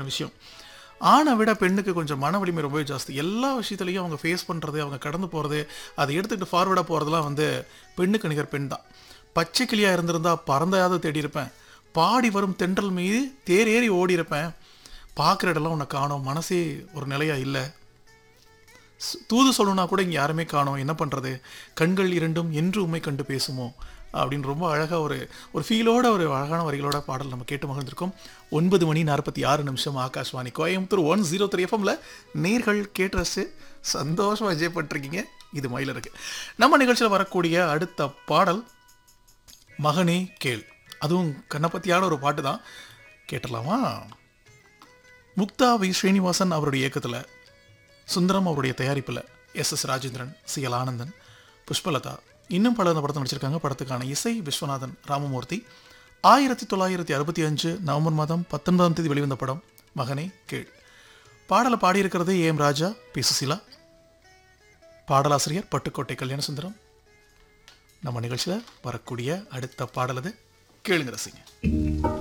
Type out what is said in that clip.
விஷயம் ஆணை விட பெண்ணுக்கு கொஞ்சம் மன வலிமை ரொம்பவே ஜாஸ்தி எல்லா விஷயத்துலையும் அவங்க ஃபேஸ் பண்ணுறது அவங்க கடந்து போகிறது அதை எடுத்துக்கிட்டு ஃபார்வர்டாக போகிறதுலாம் வந்து பெண்ணுக்கு நிகர் பெண் தான் பச்சை கிளியாக இருந்திருந்தா பறந்தையாவது தேடி இருப்பேன் பாடி வரும் தென்றல் மீது தேர் ஏறி ஓடி இருப்பேன் பார்க்குற இடம்லாம் உன்னை காணோம் மனசே ஒரு நிலையாக இல்லை ஸ்- தூது சொல்லணும்னா கூட இங்கே யாருமே காணோம் என்ன பண்ணுறது கண்கள் இரண்டும் என்று உண்மை கண்டு பேசுமோ அப்படின்னு ரொம்ப அழகாக ஒரு ஒரு ஃபீலோட ஒரு அழகான வரிகளோட பாடல் நம்ம கேட்டு மகிழ்ந்திருக்கோம் ஒன்பது மணி நாற்பத்தி ஆறு நிமிஷம் Akashvani Coimbatore one zero three எஃப்எம்ல நேர்கள் கேட்டு ரசிச்சு சந்தோஷமாக என்ஜாய் பண்ணிருக்கீங்க இது மயில இருக்கு நம்ம நிகழ்ச்சியில் வரக்கூடிய அடுத்த பாடல் மகனே கேள் அதுவும் கண்ணப்பத்தியான ஒரு பாட்டு தான் கேட்டுடலாமா முக்தா வி ஸ்ரீனிவாசன் அவருடைய இயக்கத்தில் சுந்தரம் அவருடைய தயாரிப்பில் S S Rajendran C L Anandan Pushpalatha இன்னும் பல இந்த படத்தை நடிச்சிருக்காங்க படத்துக்கான இசை விஸ்வநாதன் ராமமூர்த்தி ஆயிரத்தி தொள்ளாயிரத்தி அறுபத்தி அஞ்சு நவம்பர் மாதம் பத்தொன்பதாம் தேதி வெளிவந்த படம் மகனே கேள் பாடலை பாடியிருக்கிறது ஏம் ராஜா பி சுசிலா பாடலாசிரியர் பட்டுக்கோட்டை கல்யாணசுந்தரம் நம்ம நிகழ்ச்சியில் வரக்கூடிய அடுத்த பாடலது கேளுங்க ரசிங்க